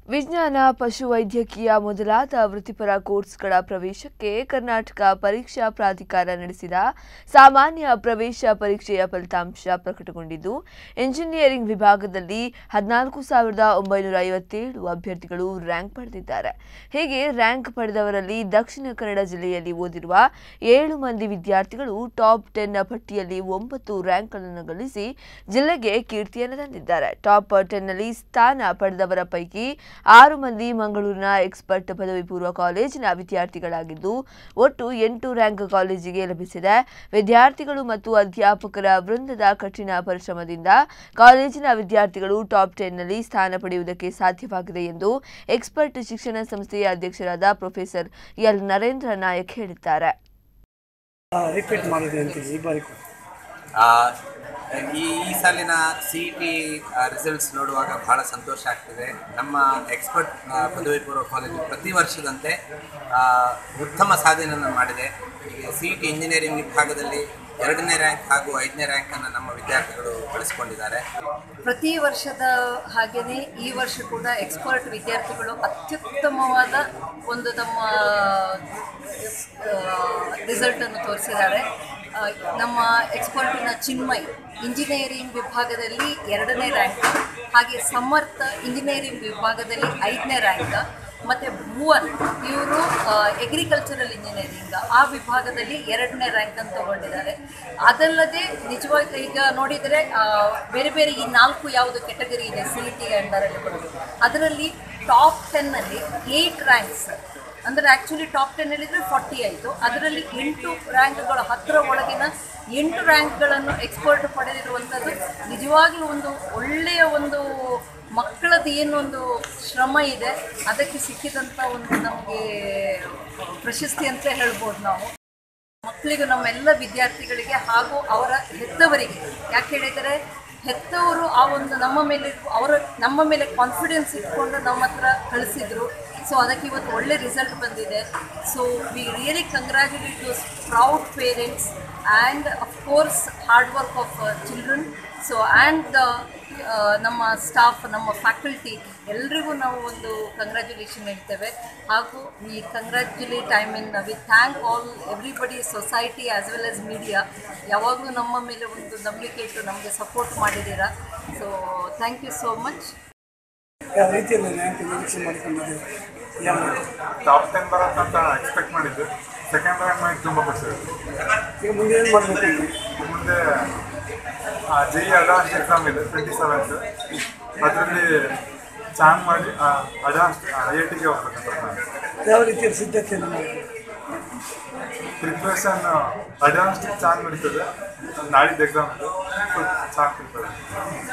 ವಿಜ್ಞಾನ ಪಶುವೈದ್ಯಕೀಯ ಮೊದಲಾದ ವೃತ್ತಿಪರ ಕೋರ್ಸ್ಗಳ ಪ್ರವೇಶಕ್ಕೆ ಕರ್ನಾಟಕ ಪರೀಕ್ಷಾ ಪ್ರಾಧಿಕಾರ ನಡೆಸಿದ ಸಾಮಾನ್ಯ ಪ್ರವೇಶ ಪರೀಕ್ಷೆಯ ಫಲಿತಾಂಶ ಪ್ರಕಟಗೊಂಡಿದ್ದು ಎಂಜಿನಿಯರಿಂಗ್ ವಿಭಾಗದಲ್ಲಿ ಹದಿನಾಲ್ಕು ಸಾವಿರದ ಒಂಬೈನೂರ ಐವತ್ತೇಳು ಅಭ್ಯರ್ಥಿಗಳು ರ್ಯಾಂಕ್ ಪಡೆದಿದ್ದಾರೆ ಹೀಗೆ ರ್ಯಾಂಕ್ ಪಡೆದವರಲ್ಲಿ ದಕ್ಷಿಣ ಕನ್ನಡ ಜಿಲ್ಲೆಯಲ್ಲಿ ಓದಿರುವ ಏಳು ಮಂದಿ ವಿದ್ಯಾರ್ಥಿಗಳು ಟಾಪ್ ಟೆನ್ ಪಟ್ಟಿಯಲ್ಲಿ ಒಂಬತ್ತು ರ್ಯಾಂಕ್ಗಳನ್ನು ಗಳಿಸಿ ಜಿಲ್ಲೆಗೆ ಕೀರ್ತಿಯನ್ನು ತಂದಿದ್ದಾರೆ ಟಾಪ್ ಟೆನ್ನಲ್ಲಿ ಸ್ಥಾನ ಪಡೆದವರ ಪೈಕಿ ಆರು ಮಂದಿ ಮಂಗಳೂರಿನ ಎಕ್ಸ್ಪರ್ಟ್ ಪದವಿ ಪೂರ್ವ ಕಾಲೇಜಿನ ವಿದ್ಯಾರ್ಥಿಗಳಾಗಿದ್ದು ಒಟ್ಟು ಎಂಟು ರ್ಯಾಂಕ್ ಕಾಲೇಜಿಗೆ ಲಭಿಸಿದೆ ವಿದ್ಯಾರ್ಥಿಗಳು ಮತ್ತು ಅಧ್ಯಾಪಕರ ವೃಂದದ ಕಠಿಣ ಪರಿಶ್ರಮದಿಂದ ಕಾಲೇಜಿನ ವಿದ್ಯಾರ್ಥಿಗಳು ಟಾಪ್ ಟೆನ್ನಲ್ಲಿ ಸ್ಥಾನ ಪಡೆಯುವುದಕ್ಕೆ ಸಾಧ್ಯವಾಗಿದೆ ಎಂದು ಎಕ್ಸ್ಪರ್ಟ್ ಶಿಕ್ಷಣ ಸಂಸ್ಥೆಯ ಅಧ್ಯಕ್ಷರಾದ ಪ್ರೊಫೆಸರ್ ಎಲ್ ನರೇಂದ್ರ ನಾಯಕ್ ಹೇಳಿದ್ದಾರೆ ರಿಪೀಟ್ ಮಾಡಿದೆ ಅಂತ ಈ ಬಾರಿ ಕೂಡ. ಆ, ಈ ಈ ಸಾಲಿನ ಸಿ ಇ ಟಿ ರಿಸಲ್ಟ್ಸ್ ನೋಡುವಾಗ ಬಹಳ ಸಂತೋಷ ಆಗ್ತಿದೆ ನಮ್ಮ ಎಕ್ಸ್ಪರ್ಟ್ ಆ, ಪದವಿ ಪೂರ್ವ ಕಾಲೇಜು ಪ್ರತಿ ವರ್ಷದಂತೆ ಆ, ಉತ್ತಮ ಸಾಧನೆಯನ್ನು ಮಾಡಿದೆ ಈಗ ಸಿ ಇ ಟಿ ಇಂಜಿನಿಯರಿಂಗ್ ವಿಭಾಗದಲ್ಲಿ ಎರಡನೇ ರ್ಯಾಂಕ್ ಹಾಗೂ ಐದನೇ ರ್ಯಾಂಕನ್ನು ನಮ್ಮ ವಿದ್ಯಾರ್ಥಿಗಳು ಗಳಿಸ್ಕೊಂಡಿದ್ದಾರೆ ಪ್ರತಿ ವರ್ಷದ ಹಾಗೆಯೇ ಈ ವರ್ಷ ಕೂಡ ಎಕ್ಸ್ಪರ್ಟ್ ವಿದ್ಯಾರ್ಥಿಗಳು ಅತ್ಯುತ್ತಮವಾದ ಒಂದು ತಮ್ಮ ರಿಸಲ್ಟನ್ನು ತೋರಿಸಿದ್ದಾರೆ ಆ, ನಮ್ಮ ಎಕ್ಸ್ಪರ್ಟಿನ ಚಿನ್ಮಯ್ ಇಂಜಿನಿಯರಿಂಗ್ ವಿಭಾಗದಲ್ಲಿ ಎರಡನೇ ರ್ಯಾಂಕ್ ಹಾಗೆ ಸಮರ್ಥ ಇಂಜಿನಿಯರಿಂಗ್ ವಿಭಾಗದಲ್ಲಿ ಐದನೇ ರ್ಯಾಂಕ್ ಮತ್ತು ಭುವನ್ ಇವರು ಎಗ್ರಿಕಲ್ಚರಲ್ ಇಂಜಿನಿಯರಿಂಗ್ ಆ ವಿಭಾಗದಲ್ಲಿ ಎರಡನೇ ರ್ಯಾಂಕನ್ನು ತಗೊಂಡಿದ್ದಾರೆ ಅದಲ್ಲದೆ ನಿಜವಾಗಿ ಈಗ ನೋಡಿದರೆ ಆ, ಬೇರೆ ಬೇರೆ ಈ ನಾಲ್ಕು ಯಾವುದು ಕೆಟಗರಿ ಇದೆ ಸಿ ಇ ಟಿ ಅಂಡರಲ್ಲಿ ಬರೋದು ಅದರಲ್ಲಿ ಟಾಪ್ ಟೆನ್ನಲ್ಲಿ ಏಯ್ಟ್ ರ್ಯಾಂಕ್ಸ್ ಅಂದರೆ ಆ್ಯಕ್ಚುಲಿ ಟಾಪ್ ಟೆನ್ ಹೇಳಿದರೆ ಫಾರ್ಟಿ ಆಯಿತು ಅದರಲ್ಲಿ ಎಂಟು ರ್ಯಾಂಕ್ಗಳು ಹತ್ತರ ಒಳಗಿನ ಎಂಟು ರ್ಯಾಂಕ್ಗಳನ್ನು ಎಕ್ಸ್ಪರ್ಟ್ ಪಡೆದಿರುವಂಥದ್ದು ನಿಜವಾಗ್ಲೂ ಒಂದು ಒಳ್ಳೆಯ ಒಂದು ಮಕ್ಕಳದ್ದು ಏನೊಂದು ಶ್ರಮ ಇದೆ ಅದಕ್ಕೆ ಸಿಕ್ಕಿದಂಥ ಒಂದು ನಮಗೆ ಪ್ರಶಸ್ತಿ ಅಂತ ಹೇಳ್ಬೋದು ನಾವು ಮಕ್ಕಳಿಗೂ ನಮ್ಮೆಲ್ಲ ವಿದ್ಯಾರ್ಥಿಗಳಿಗೆ ಹಾಗೂ ಅವರ ಹೆತ್ತವರಿಗೆ ಯಾಕೆ ಹೇಳಿದರೆ ಹೆತ್ತವರು ಆ ಒಂದು ನಮ್ಮ ಮೇಲೆ ಅವರ ನಮ್ಮ ಮೇಲೆ ಕಾನ್ಫಿಡೆನ್ಸ್ ಇಟ್ಕೊಂಡು ನಮ್ಮ ಹತ್ರ ಕಳಿಸಿದ್ರು ಸೊ ಅದಕ್ಕೆ ಇವತ್ತು ಒಳ್ಳೆ ರಿಸಲ್ಟ್ ಬಂದಿದೆ so we really congratulate those proud parents and of course hard work of children so and ನಮ್ಮ ಸ್ಟಾಫ್ ನಮ್ಮ ಫ್ಯಾಕಲ್ಟಿ ಎಲ್ರಿಗೂ ನಾವು ಒಂದು ಕಂಗ್ರ್ಯಾಚುಲೇಷನ್ ಹೇಳ್ತೇವೆ ಹಾಗೂ we congratulate I mean we thank all everybody society as well as media ಯಾವಾಗಲೂ ನಮ್ಮ ಮೇಲೆ ಒಂದು ನಂಬಿಕೆ ಇಟ್ಟು ನಮಗೆ ಸಪೋರ್ಟ್ ಮಾಡಿದ್ದೀರಾ so thank you so much ಯಾವ ರೀತಿಯಲ್ಲಿ ರ್ಯಾಂಕ್ ನಿರೀಕ್ಷೆ ಮಾಡಿಕೊಂಡಿದ್ದೀವಿ ಯಾವ ರೀತಿ ಟಾಪ್ ಟೆನ್ ಬರುತ್ತೆ ಅಂತ ಎಕ್ಸ್ಪೆಕ್ಟ್ ಮಾಡಿದ್ದು ಸೆಕೆಂಡ್ ರ್ಯಾಂಕ್ ಮಾಡಿ ತುಂಬ ಖುಷಿ ಆಯಿತು ಈಗ ಮುಂದೆ ಏನು ಮಾಡಬೇಕು ಮುಂದೆ ಜೆ ಇ ಅಡ್ವಾನ್ಸ್ ಎಕ್ಸಾಮ್ ಇದೆ ಟ್ವೆಂಟಿ ಸೆವೆಂತ್ ಅದರಲ್ಲಿ ಚಾನ್ ಮಾಡಿ ಅಡ್ವಾನ್ಸ್ ಐ ಐ ಟಿಗೆ ಹೋಗ್ಬೇಕಂತ plan. ಯಾವ ರೀತಿಯ ಸಿದ್ಧತೆಯನ್ನು ಮಾಡಿದ್ದೀವಿ ಪ್ರಿಪ್ರೇಷನ್ ಅಡ್ವಾನ್ಸ್ ಚಾನ್ ನಡೀತದೆ ನಾಳಿದ್ದು ಎಕ್ಸಾಮ್ ಇದೆ ಚಾನ್ ಪ್ರಿಪೇರ್